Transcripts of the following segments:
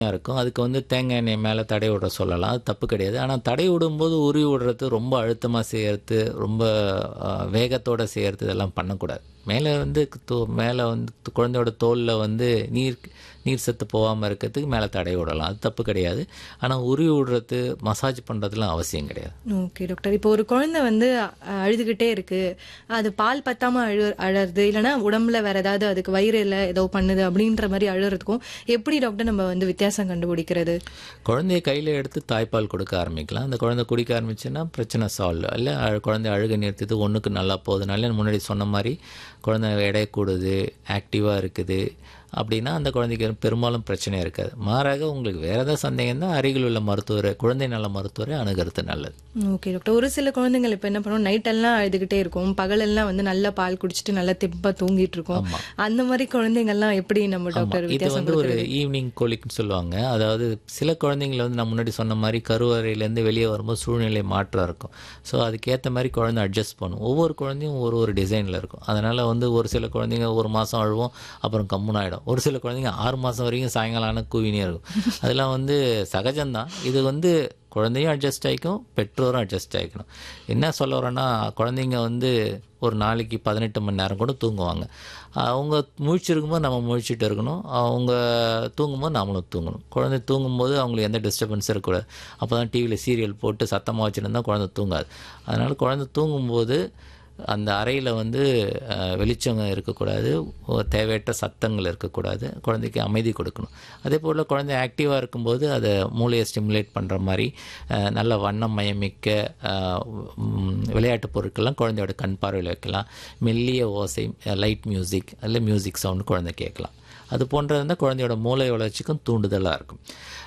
இருக்கும் அதுக்கு வந்து தேங்காய் எண்ணெய் மேலே தடை விட சொல்லலாம் அது தப்பு கிடையாது ஆனால் தடை விடும்போது உருவி விடுறது ரொம்ப அழுத்தமாக செய்யறது ரொம்ப அஹ், வேகத்தோட செய்யறது இதெல்லாம் பண்ணக்கூடாது மேலே வந்து தோ மேலே வந்து குழந்தையோட தோலில் வந்து நீர் நீர் சத்து போகாமல் இருக்கிறதுக்கு மேலே தடை விடலாம் அது தப்பு கிடையாது ஆனால் உருவி விடுறது மசாஜ் பண்ணுறதுலாம் அவசியம் கிடையாது ஓகே டாக்டர் இப்போ ஒரு குழந்தை வந்து அ, அழுதுகிட்டே இருக்கு அது பால் பத்தாம அழு அழறது இல்லைன்னா உடம்புல வேற ஏதாவது அதுக்கு வயிறுல ஏதோ பண்ணுது அப்படின்ற மாதிரி அழுறதுக்கும் எப்படி டாக்டர் நம்ம வந்து வித்தியாசம் கண்டுபிடிக்கிறது குழந்தைய கையில் எடுத்து தாய்ப்பால் கொடுக்க ஆரம்பிக்கலாம் அந்த குழந்தை குடிக்க ஆரம்பிச்சுன்னா பிரச்சனை சால்வ் இல்லை அழ- குழந்தை அழுக நிறுத்திட்டு ஒன்றுக்கு நல்லா போகுதுனால முன்னாடி சொன்ன மாதிரி குழந்தை எடை கூடுது ஆக்டிவாக இருக்குது அப்படின்னா அந்த குழந்தைக்கு பெரும்பாலும் பிரச்சனை இருக்காது மாறாக உங்களுக்கு வேறு ஏதாவது சந்தேகம் தான் அருகில் உள்ள மருத்துவரை குழந்தை நல மருத்துவரை அணுகிறது நல்லது ஓகே டாக்டர் ஒரு சில குழந்தைங்கள் இப்போ என்ன பண்ணுவோம் நைட் எல்லாம் அழுதுகிட்டே இருக்கும் பகலெல்லாம் வந்து நல்லா பால் குடிச்சிட்டு நல்லா தெப்பா தூங்கிட்டு இருக்கும் அந்த மாதிரி குழந்தைங்கள்லாம் எப்படி நம்ம டாக்டர் இது வித்தியாசம் வந்து ஒரு ஈவினிங் கோலிக்னு சொல்லுவாங்க அதாவது சில குழந்தைங்களை வந்து நான் முன்னாடி சொன்ன மாதிரி கருவறையிலேருந்து வெளியே வரும்போது சூழ்நிலை மாற்றம் இருக்கும் ஸோ அதுக்கேற்ற மாதிரி குழந்தை அட்ஜஸ்ட் பண்ணும் ஒவ்வொரு குழந்தையும் ஒரு ஒரு டிசைனில் இருக்கும் அதனால் வந்து ஒரு சில குழந்தைங்க ஒரு மாதம் அழுவோம் அப்புறம் கம்முன்னு ஆகிடும் ஒரு சில குழந்தைங்க ஆறு மாதம் வரைக்கும் சாயங்காலம் ஆனால் கூவினே இருக்கும் அதெல்லாம் வந்து சகஜம்தான் இது வந்து குழந்தையும் அட்ஜஸ்ட் ஆகிக்கும் பெற்றோரும் அட்ஜஸ்ட் ஆகிக்கணும் என்ன சொல்ல வரேன்னா குழந்தைங்க வந்து ஒரு நாளைக்கு பதினெட்டு மணி நேரம் கூட தூங்குவாங்க அவங்க முழிச்சிருக்கும்போது நம்ம முழிச்சிட்டு இருக்கணும் அவங்க தூங்கும்போது நம்மளும் தூங்கணும் குழந்தை தூங்கும்போது அவங்களுக்கு எந்த டிஸ்டர்பன்ஸும் இருக்கக்கூடாது அப்போ தான் டிவியில் சீரியல் போட்டு சத்தமாக வச்சுருந்தா குழந்தை தூங்காது அதனால் குழந்தை தூங்கும்போது அந்த அறையில் வந்து அஹ், வெளிச்சம் இருக்கக்கூடாது ஒரு தேவையற்ற சத்தங்கள் இருக்கக்கூடாது குழந்தைக்கு அமைதி கொடுக்கணும் அதே போல் குழந்தை ஆக்டிவாக இருக்கும்போது அதை மூளையை ஸ்டிமுலேட் பண்ணுற மாதிரி அஹ், நல்ல வண்ணம் மயமிக்க அஹ், ம், விளையாட்டு பொருட்கள்லாம் குழந்தையோட கண் பார்வையில் வைக்கலாம் மெல்லிய ஓசை லைட் மியூசிக் அதில் மியூசிக் சவுண்ட் குழந்தை கேட்கலாம் அது போன்றது இருந்தால் குழந்தையோட மூளை வளர்ச்சிக்கும் தூண்டுதலாக இருக்கும்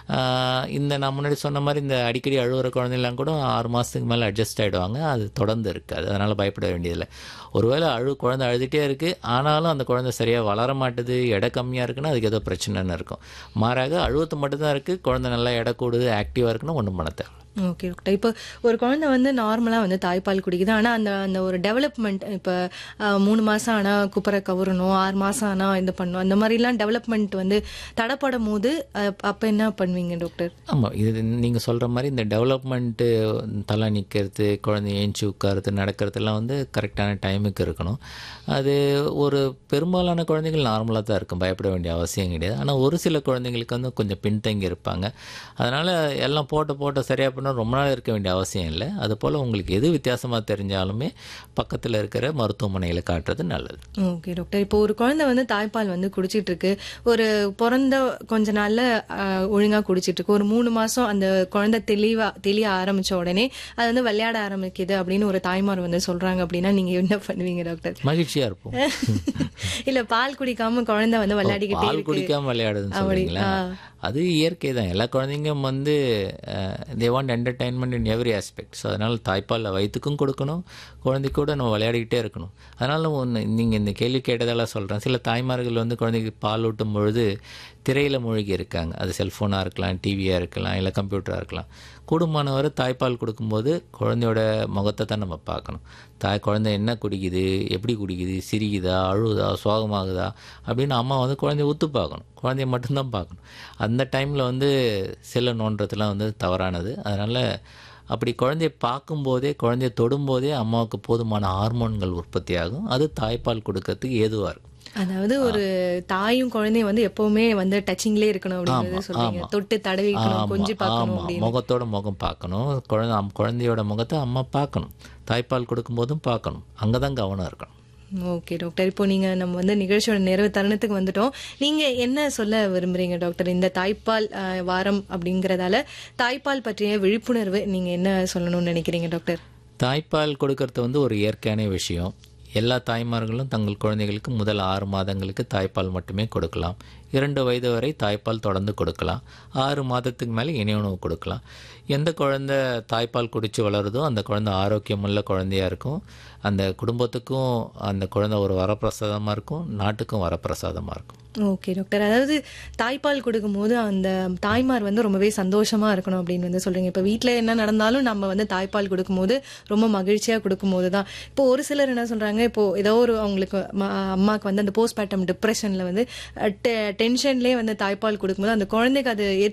ஆஹ் இந்த நான் முன்னாடி சொன்ன மாதிரி இந்த அடிக்கடி அழுகுற குழந்தைலாம் கூட ஆறு மாதத்துக்கு மேலே அட்ஜஸ்ட் ஆகிடுவாங்க அது தொடர்ந்து இருக்காது அதனால் பயப்பட வேண்டியதில்லை ஒருவேளை அழு குழந்தை அழுதுகிட்டே இருக்குது ஆனாலும் அந்த குழந்தை சரியாக வளர மாட்டுது எடை கம்மியாக இருக்குன்னா அதுக்கு ஏதோ பிரச்சனைன்னு இருக்கும் மாறாக அழுவத்து மட்டும்தான் இருக்குது குழந்தை நல்லா எடை கூடுது ஆக்டிவாக இருக்குன்னா ஒன்றும் பண்ண தேவை ஓகே டாக்டர் இப்போ ஒரு குழந்தை வந்து நார்மலாக வந்து தாய்ப்பால் குடிக்குது ஆனால் அந்த அந்த ஒரு டெவலப்மெண்ட் இப்போ மூணு மாதம் ஆனால் குப்பரை கவரணும் ஆறு மாதம் ஆனால் இது பண்ணணும் அந்த மாதிரிலாம் டெவலப்மெண்ட் வந்து தடைப்படும் போது அப்போ என்ன பண்ணுவீங்க டாக்டர் ஆமாம் இது நீங்கள் சொல்கிற மாதிரி இந்த டெவலப்மெண்ட்டு தலை நிற்கிறது குழந்தை ஏஞ்சி உட்காருறது நடக்கிறதுலாம் வந்து கரெக்டான டைமுக்கு இருக்கணும் அது ஒரு பெரும்பாலான குழந்தைகள் நார்மலாக தான் இருக்கும் பயப்பட வேண்டிய அவசியம் கிடையாது ஆனால் ஒரு சில குழந்தைங்களுக்கு வந்து கொஞ்சம் பின்தங்கி இருப்பாங்க அதனால் எல்லாம் போட்ட போட்ட சரியாக பண்ணால் ரொம்ப நாள் இருக்க வேண்டிய அவசியம் இல்லை அதுபோல் உங்களுக்கு எது வித்தியாசமாக தெரிஞ்சாலுமே பக்கத்தில் இருக்கிற மருத்துவமனையில் காட்டுறது நல்லது ஓகே டாக்டர் இப்போ ஒரு குழந்தை வந்து தாய்ப்பால் வந்து குடிச்சிட்டு இருக்கு ஒரு பிறந்த கொஞ்ச நாள்ல ஆஹ், ஒழுங்கா குடிச்சிட்டு இருக்கு ஒரு மூணு மாசம் அந்த குழந்தை தெளிவா தெளிய ஆரம்பிச்ச உடனே அது வந்து விளையாட ஆரம்பிக்குது அப்படின்னு ஒரு தாய்மார் வந்து சொல்றாங்க அப்படின்னா நீங்க என்ன பண்ணுவீங்க டாக்டர் மகிழ்ச்சியாக இருப்போம் இல்ல பால் குடிக்காம குழந்தை வந்து விளையாடிக்கிட்டே பால் இருக்கு குடிக்காம விளையாடுதுன்னு சொல்றீங்களா அது இயற்கை தான் எல்லா குழந்தைங்களும் வந்து they want entertainment in every aspect so அதனால் தாய்ப்பால் வயிற்றுக்கும் கொடுக்கணும் குழந்தை கூட நம்ம விளையாடிக்கிட்டே இருக்கணும் அதனால ஒன்று நீங்கள் இந்த கேள்வி கேட்டதால சொல்கிறேன் சில தாய்மார்கள் வந்து குழந்தைக்கு பால் ஊட்டும் பொழுது திரையில் மூழ்கி இருக்காங்க அது செல்ஃபோனாக இருக்கலாம் டிவியாக இருக்கலாம் இல்லை கம்ப்யூட்டராக இருக்கலாம் கூடுமானவரை தாய்ப்பால் கொடுக்கும்போது குழந்தையோட முகத்தை தான் நம்ம பார்க்கணும் தாய் குழந்தை என்ன குடிக்குது எப்படி குடிக்குது சிரிக்குதா அழுகுதா சோகமாகுதா அப்படின்னு அம்மா வந்து குழந்தைய உத்து பார்க்கணும் குழந்தைய மட்டும்தான் பார்க்கணும் அந்த டைமில் வந்து செல்லை நோண்டுறதுலாம் வந்து தவறானது அதனால் அப்படி குழந்தைய பார்க்கும்போதே குழந்தைய தொடும்போதே அம்மாவுக்கு போதுமான ஹார்மோன்கள் உற்பத்தி ஆகும் அது தாய்ப்பால் கொடுக்கறதுக்கு ஏதுவாக இருக்கும் அதாவது ஒரு தாயும் குழந்தையும் வந்து எப்பவுமே வந்து டச்சிங்லேயே இருக்கணும் அப்படிங்கறது சொல்றீங்க தொட்டு தடவிக்கணும் கொஞ்சம் பார்க்கணும் ஆமாம் முகத்தோட முகம் பார்க்கணும் குழந்தை அம்- குழந்தையோட முகத்தை அம்மா பார்க்கணும் தாய்ப்பால் கொடுக்கும்போதும் பார்க்கணும் அங்கே தான் கவனம் இருக்கணும் ஓகே டாக்டர் இப்போ நீங்க நம்ம வந்து நிகழ்ச்சியோட நிறைவு தருணத்துக்கு வந்துட்டோம் நீங்க என்ன சொல்ல விரும்புறீங்க டாக்டர் இந்த தாய்ப்பால் அஹ், வாரம் அப்படிங்கறதால தாய்ப்பால் பற்றிய விழிப்புணர்வு நீங்க என்ன சொல்லணும்னு நினைக்கிறீங்க டாக்டர் தாய்ப்பால் கொடுக்கறது வந்து ஒரு இயற்கையான விஷயம் எல்லா தாய்மார்களும் தங்கள் குழந்தைகளுக்கு முதல் ஆறு மாதங்களுக்கு தாய்ப்பால் மட்டுமே கொடுக்கலாம் இரண்டு வயது வரை தாய்ப்பால் தொடர்ந்து கொடுக்கலாம் ஆறு மாதத்துக்கு மேலே இணை உணவு கொடுக்கலாம் எந்த குழந்தை தாய்ப்பால் குடித்து வளருதோ அந்த குழந்தை ஆரோக்கியமுள்ள குழந்தையா இருக்கும் அந்த குடும்பத்துக்கும் அந்த குழந்தை ஒரு வரப்பிரசாதமாக இருக்கும் நாட்டுக்கும் வரப்பிரசாதமாக இருக்கும் ஓகே டாக்டர் அதாவது தாய்ப்பால் கொடுக்கும்போது அந்த தாய்மார் வந்து ரொம்பவே சந்தோஷமா இருக்கணும் அப்படின்னு வந்து சொல்றீங்க இப்போ வீட்டில் என்ன நடந்தாலும் நம்ம வந்து தாய்ப்பால் கொடுக்கும்போது ரொம்ப மகிழ்ச்சியா கொடுக்கும்போது தான் இப்போ ஒரு சிலர் என்ன சொல்றாங்க இப்போ ஏதோ ஒரு அவங்களுக்கு ம- அம்மாக்கு வந்து அந்த போஸ்ட் பார்ட்டம் டிப்ரெஷன்ல வந்து டென்ஷன்லேயே வந்து தாய்ப்பால் கொடுக்கும்போது அந்த குழந்தைக்கு அது